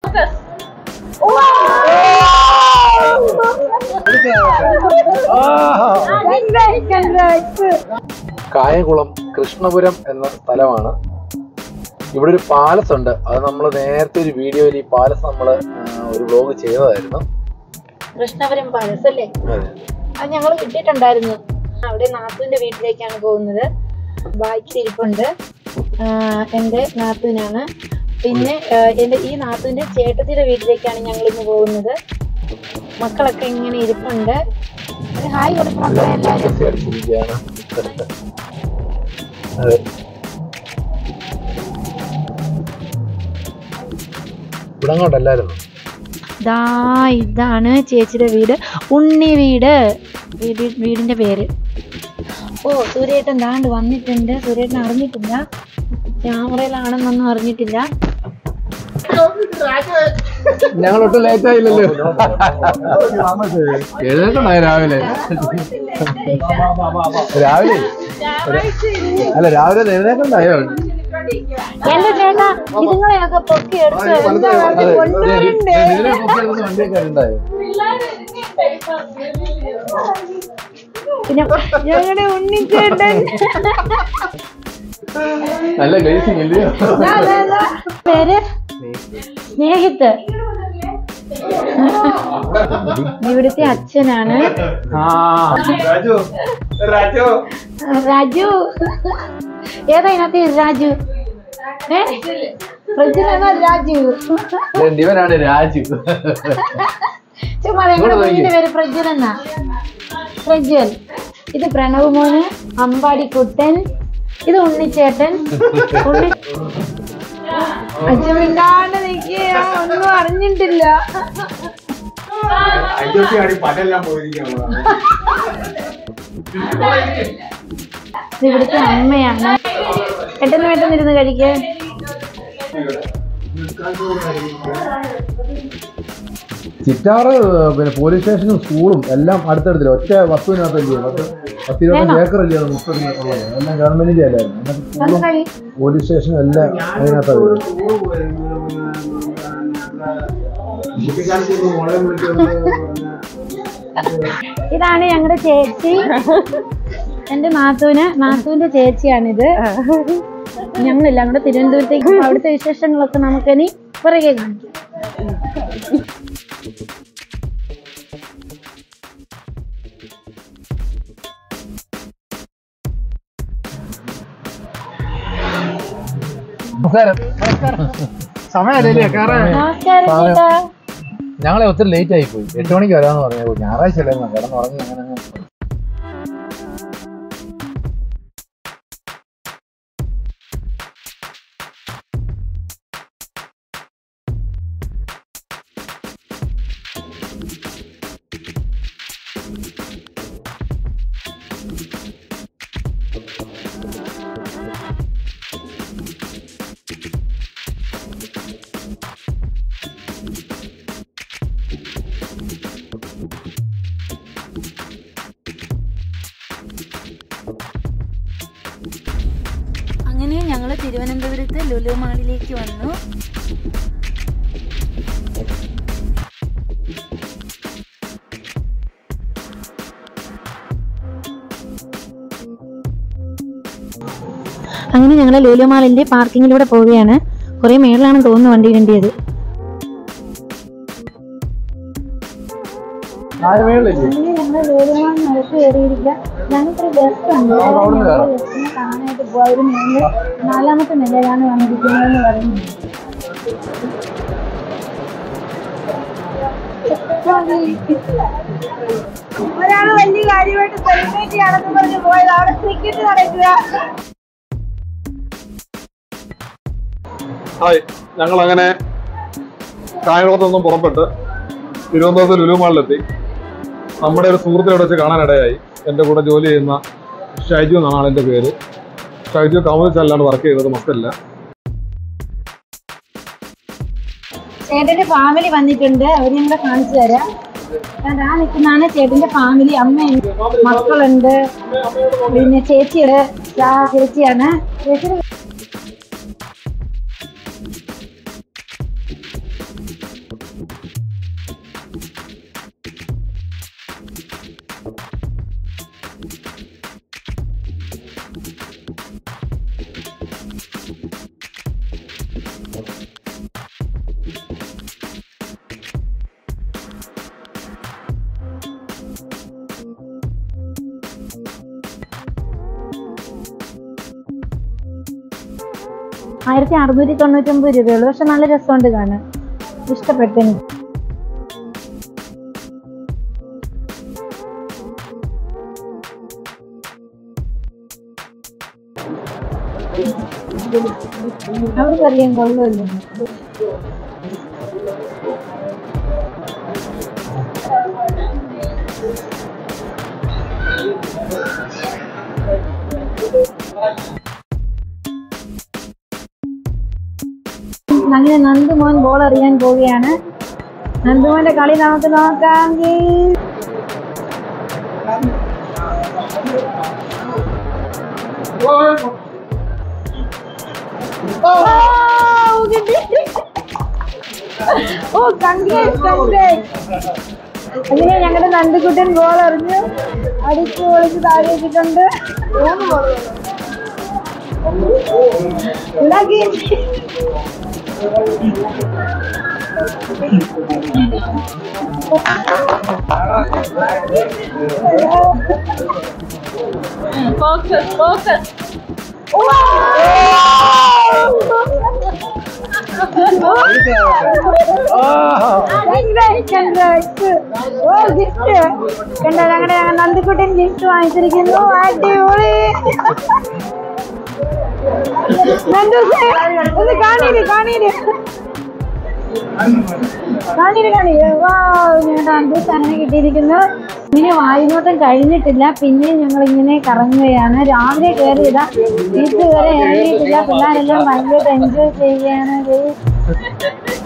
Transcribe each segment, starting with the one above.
കായംകുളം കൃഷ്ണപുരം എന്ന സ്ഥലമാണ് ഇവിടെ ഒരു പാലസ് ഉണ്ട് അത് നമ്മൾ നേരത്തെ ഒരു വീഡിയോയിൽ ഈ പാലസ് നമ്മൾ ഒരു വ്ലോഗ് ചെയ്തതായിരുന്നു കൃഷ്ണപുരം പാലസ് അല്ലേ അതെ അത് ഞങ്ങൾ കിട്ടിയിട്ടുണ്ടായിരുന്നു അവിടെ നാത്തുവിന്റെ വീട്ടിലേക്കാണ് പോകുന്നത് ബാക്കി ഇരിപ്പുണ്ട് ആ, എന്റെ നാത്തുവിനാണ് പിന്നെ ആ, എന്റെ ഈ നാത്തുവിന്റെ ചേട്ടത്തിയുടെ വീട്ടിലേക്കാണ് ഞങ്ങൾ ഇന്ന് പോകുന്നത് മക്കളൊക്കെ ഇങ്ങനെ ഇരിപ്പുണ്ട് ഒരു ഹായ് കൊടുക്കണം എല്ലാവരും ഒക്കെ അടിച്ചിരിക്കുകയാണ് അതെ ഇവിടെ അങ്ങോട്ടല്ലായിരുന്നു ദാ ഇതാണ് ചേച്ചിയുടെ വീട് ഉണ്ണി വീട് വീട് വീടിന്റെ പേര് ഓ സൂര്യേട്ടൻ ദാണ്ട് വന്നിട്ടുണ്ട് സൂര്യേട്ടൻ അറിഞ്ഞിട്ടില്ല ക്യാമറയിലാണെന്നൊന്നും അറിഞ്ഞിട്ടില്ല ഞങ്ങൾ ഒട്ടും ലേറ്റ് ആയില്ലല്ലോ എഴുന്നേറ്റുണ്ടായി രാവിലെ രാവിലെ അല്ല രാവിലെ എഴുന്നേറ്റുണ്ടായോ എന്റെ ചേട്ടാ ഇതുങ്ങളെയൊക്കെ പൊക്കി എടുത്ത് എന്താ പറഞ്ഞ് കൊണ്ടുവരണ്ടേ വണ്ടിയൊക്കെ ഉണ്ടായോ പിന്നെ ഞങ്ങളുടെ ഉണ്ണിച്ചേട്ടൻ നല്ല ഗ്ലേസിംഗ് ഇല്ലയോ ദാ, ദാ, ദാ. പേര് സ്നേഹിത്ത് ഇവിടുത്തെ അച്ഛനാണ് രാജു ഏതാ ഇതിനകത്ത് രാജു ഏ ഫ്രിഡ്ജിലാണോ രാജു ഇവനാണ് രാജു ചുമ്മാ ഞങ്ങളുടെ കുഞ്ഞിന്റെ പേര് പ്രജ്വൽ എന്നാ പ്രജ്വൽ ഇത് പ്രണവ് മോന് അമ്പാടി കുട്ടൻ ഇത് ഉണ്ണിച്ചേട്ടൻ ഉണ്ണി അച്ഛൻ മിണ്ടാണ്ട് നിൽക്കുക ഒന്നും അറിഞ്ഞിട്ടില്ല ഇത് ഇവിടുത്തെ അമ്മയാണ് പെട്ടെന്ന് പെട്ടെന്ന് ഇരുന്ന് കഴിക്കേ ചിറ്റാറ് പിന്നെ പോലീസ് സ്റ്റേഷനും സ്കൂളും എല്ലാം അടുത്തടുത്തില്ല ഒറ്റ വസ്തുവിനകത്തല്ലേ പത്ത് പത്ത് ഇരുപത്തഞ്ച് ഏക്കർ അല്ലേ അത് മുപ്പത് ഉള്ളത് എല്ലാം ഗവൺമെന്റിന്റെ അല്ലായിരുന്നു എന്നിട്ട് സ്കൂളും കഴി പോലീസ് സ്റ്റേഷനും എല്ലാം അതിനകത്താണ് ഇതാണ് ഞങ്ങളുടെ ചേച്ചി എന്റെ നാത്തൂന് നാത്തൂന്റെ ചേച്ചിയാണിത് ഞങ്ങളെല്ലാം കൂടെ തിരുവനന്തപുരത്തേക്ക് പോകും. അവിടുത്തെ വിശേഷങ്ങളൊക്കെ നമുക്കിനി പുറകെ കാണിക്കാം നമസ്കാരം സമയമല്ലേ നമസ്കാരം ചേട്ടാ ഞങ്ങളെ ഒത്തിരി ലേറ്റ് ആയി പോയി എട്ട് മണിക്ക് വരാമെന്ന് പറഞ്ഞു ഞായറാഴ്ച അല്ലായിരുന്നു കിടന്നുറങ്ങി അങ്ങനെ അങ്ങ് അങ്ങനെ ഞങ്ങൾ തിരുവനന്തപുരത്ത് ലുലു മാളിലേക്ക് വന്നു അങ്ങനെ ഞങ്ങൾ ലുലു മാളിന്റെ പാർക്കിങ്ങിലൂടെ പോവുകയാണ് കുറെ മേളിലാണ് തോന്നുന്നു വണ്ടി ഇടേണ്ടത് ആര് മേളില്ലേ ഞങ്ങൾ ലുലു മാൾ നടക്ക് കയറിയിരിക്കുക ഞങ്ങൾക്ക് ബസ് ഉണ്ട് അവിടുന്ന് കയറാം. ബസ്സിനെ കാണാനായിട്ട് പോയതിന് ഞങ്ങൾ നാലാമത്തെ നിലയിലാണ് വന്നിരിക്കുന്നതെന്ന് പറഞ്ഞു ഒരാള് വലിയ കാര്യമായിട്ട് സെലിബ്രേറ്റ് ആണെന്ന് പറഞ്ഞ് പോയത് അവിടെ ക്രിക്കറ്റ് നടക്കുക ഹായ് ഞങ്ങൾ അങ്ങനെ കായംകുളത്ത് നിന്നും പുറപ്പെട്ട് തിരുവനന്തപുരത്ത് ലുലു മാളിലെത്തി നമ്മുടെ ഒരു സുഹൃത്തിനെ വെച്ച് കാണാനിടയായി എൻ്റെ കൂടെ ജോലി ചെയ്യുന്ന ഷൈജു എന്നാണ് ആളിൻ്റെ പേര് ഷൈജു കമലിച്ചല്ലാണ് വർക്ക് ചെയ്യുന്നത് മസ്കല്ല ചേട്ടന്റെ ഫാമിലി വന്നിട്ടുണ്ട് അവര് ഞങ്ങളെ കാണിച്ചു തരാം അതാ നിൽക്കുന്നതാണ് ചേട്ടന്റെ ഫാമിലി അമ്മയുണ്ട് മക്കളുണ്ട് പിന്നെ ചേച്ചിയുടെ ആ ചേച്ചിയാണ് ചേച്ചിയുടെ ആയിരത്തി അറുന്നൂറ്റി തൊണ്ണൂറ്റൊമ്പത് രൂപയുള്ളൂ പക്ഷെ നല്ല രസമുണ്ട് കാണാൻ ഇഷ്ടപ്പെട്ടു എനിക്ക് അവിടെ അറിയാൻ കൊള്ളുമല്ലോ അങ്ങനെ നന്ദുമോൻ ബോൾ എറിയാൻ പോവുകയാണ് നന്ദുമോന്റെ കളി നമുക്ക് നോക്കാം ഗെയ്സ്. ഓ, കിട്ടി. ഓ കൺഗ്രേറ്റ് കൺഗ്രേറ്റ് അങ്ങനെ ഞങ്ങളുടെ നന്ദുക്കുട്ടൻ ഗോൾ എറിഞ്ഞു അടിച്ചു പൊളിച്ച് താഴെ ഇട്ടിട്ടുണ്ട് ഉണ്ടാക്കി Focus, focus. ഓ ഗിഫ്റ്റ് കണ്ട ഞങ്ങളുടെ നന്ദിക്കുട്ടൻ ഗിഫ്റ്റ് വാങ്ങിച്ചിരിക്കുന്നു അടിപൊളി നന്ദൂസേ ഒന്ന് കാണീര് കാണീര് കാണീര് കാണീര് വാ ഞങ്ങളുടെ നന്ദൂസ് അങ്ങനെ കിട്ടിയിരിക്കുന്നു ഇങ്ങനെ വായുനോട്ടം കഴിഞ്ഞിട്ടില്ല പിന്നെ ഞങ്ങൾ ഇങ്ങനെ കറങ്ങുകയാണ് രാവിലെ കയറിയതാ ഇതുവരെ ഇറങ്ങിയിട്ടില്ല പിള്ളേരെല്ലാം ഭയങ്കരമായിട്ട് എൻജോയ് ചെയ്യുകയാണ് guys.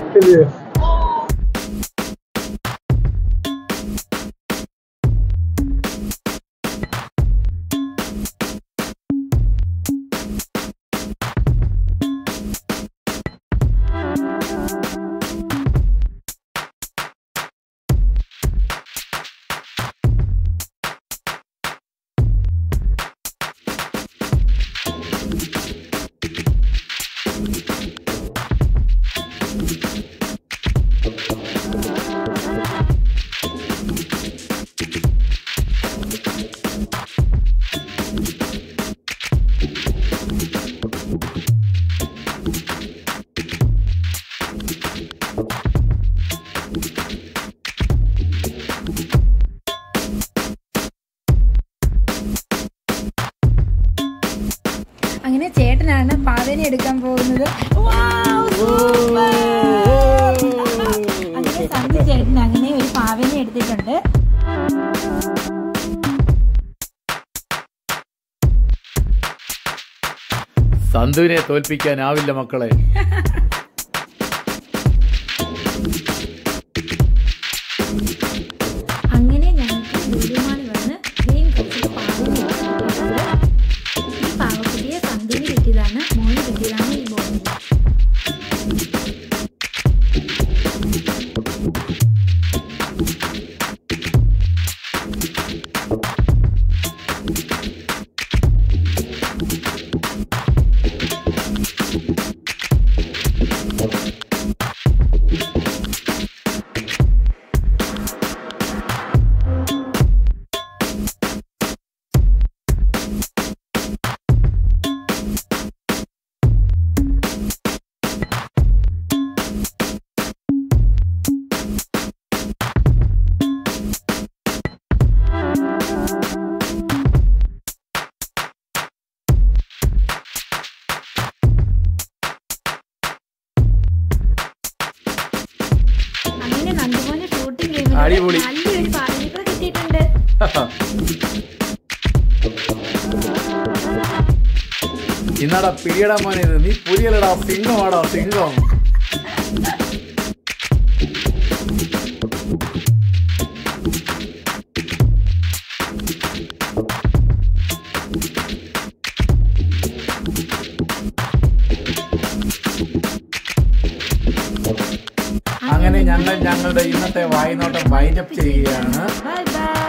അങ്ങനെ ചേട്ടനാണ് പാവേനെ എടുക്കാൻ പോകുന്നത് അങ്ങനെ സന്ധി ചേട്ടൻ അങ്ങനെ ഒരു പാവേനെ എടുത്തിട്ടുണ്ട് സന്തുവിനെ തോൽപ്പിക്കാനാവില്ല മക്കളെ അങ്ങനെ ഞങ്ങൾക്ക് ലുലുമാളി വന്ന് ഗെയിം കളിച്ചിട്ട് പാവേനെ എടുത്തിട്ടുണ്ട് ഈ പാവക്കുട്ടിയെ സന്ധ്യന് കിട്ടിയതാണ് മോന് കിട്ടിയതാണ് ഈ ബോൾ അങ്ങനെ നന്ദുമോന് ഷൂട്ടിംഗ് അടിപൊളി. നല്ലൊരു പാവേനെ കൂടെ കിട്ടിയിട്ടുണ്ട് ഇന്നടാ പിടിയടാ മോനെ ഇത്. നീ പുലിയലടാ സിംഹമാടാ സിംഹം അങ്ങനെ ഞങ്ങൾ ഞങ്ങളുടെ ഇന്നത്തെ വായ്നോട്ടം വൈൻഡപ്പ് ചെയ്യുകയാണ് ബൈ ബൈ